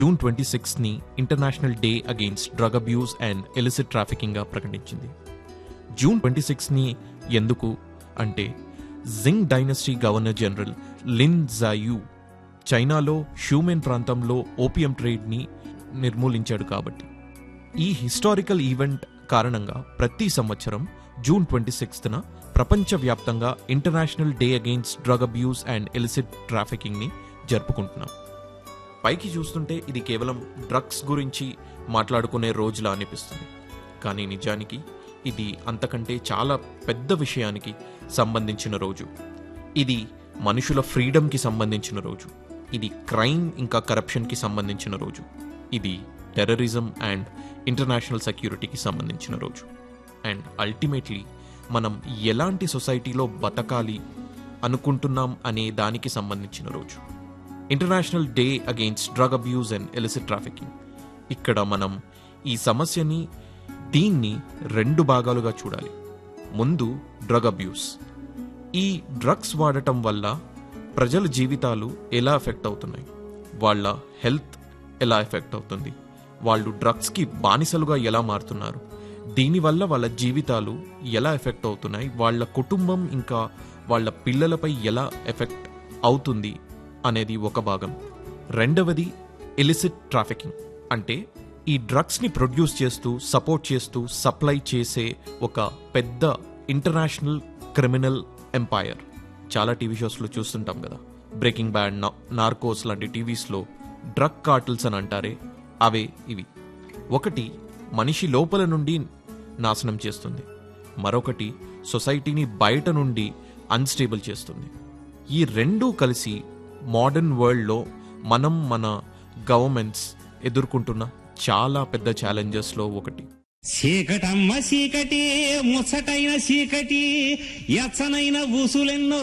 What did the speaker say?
June twenty సిక్స్ని international day against drug abuse and illicit ట్రాఫికింగ్గా ప్రకటించింది జూన్ ట్వంటీ సిక్స్ని ఎందుకు అంటే Qing dynasty governor general Lin జాయు చైనాలో షూమెన్ ప్రాంతంలో ఓపియం ట్రేడ్ని నిర్మూలించాడు కాబట్టి ఈ హిస్టారికల్ ఈవెంట్ కారణంగా ప్రతి సంవత్సరం జూన్ ట్వంటీ సిక్స్త్న ప్రపంచవ్యాప్తంగా international day against drug abuse and illicit ట్రాఫికింగ్ని జరుపుకుంటున్నాం పైకి చూస్తుంటే ఇది కేవలం డ్రగ్స్ గురించి మాట్లాడుకునే రోజులా అనిపిస్తుంది కానీ నిజానికి ఇది అంతకంటే చాలా పెద్ద విషయానికి సంబంధించిన రోజు ఇది మనుషుల ఫ్రీడమ్కి సంబంధించిన రోజు ఇది క్రైమ్ ఇంకా కరప్షన్కి సంబంధించిన రోజు ఇది టెర్రరిజం అండ్ ఇంటర్నేషనల్ సెక్యూరిటీకి సంబంధించిన రోజు అండ్ అల్టిమేట్లీ మనం ఎలాంటి సొసైటీలో బతకాలి అనుకుంటున్నాం అనే దానికి సంబంధించిన రోజు international day against drug abuse and illicit trafficking ఇక్కడ మనం ఈ సమస్యని దీన్ని రెండు భాగాలుగా చూడాలి ముందు డ్రగ్ అబ్యూస్ ఈ డ్రగ్స్ వాడటం వల్ల ప్రజల జీవితాలు ఎలా ఎఫెక్ట్ అవుతున్నాయి వాళ్ళ హెల్త్ ఎలా ఎఫెక్ట్ అవుతుంది వాళ్ళు డ్రగ్స్కి బానిసలుగా ఎలా మారుతున్నారు దీనివల్ల వాళ్ళ జీవితాలు ఎలా ఎఫెక్ట్ అవుతున్నాయి వాళ్ళ కుటుంబం ఇంకా వాళ్ళ పిల్లలపై ఎలా ఎఫెక్ట్ అవుతుంది అనేది ఒక భాగం రెండవది ఎలిసిట్ ట్రాఫికింగ్ అంటే ఈ డ్రగ్స్ని ప్రొడ్యూస్ చేస్తూ సపోర్ట్ చేస్తూ సప్లై చేసే ఒక పెద్ద ఇంటర్నేషనల్ క్రిమినల్ ఎంపైర్ చాలా టీవీ షోస్లో చూస్తుంటాం కదా బ్రేకింగ్ బ్యాడ్ నార్కోస్ లాంటి టీవీస్లో డ్రగ్ కార్టిల్స్ అని అంటారే అవే ఇవి ఒకటి మనిషి లోపల నుండి నాశనం చేస్తుంది మరొకటి సొసైటీని బయట నుండి అన్స్టేబుల్ చేస్తుంది ఈ రెండూ కలిసి మోడర్న్ వరల్డ్లో మనం మన గవర్నమెంట్స్ ఎదుర్కొంటున్న చాలా పెద్ద ఛాలెంజెస్లో ఒకటి చీకటమ్మ చీకటి ముచ్చటైన చీకటి ఎచ్చనైన ఊసులెన్నో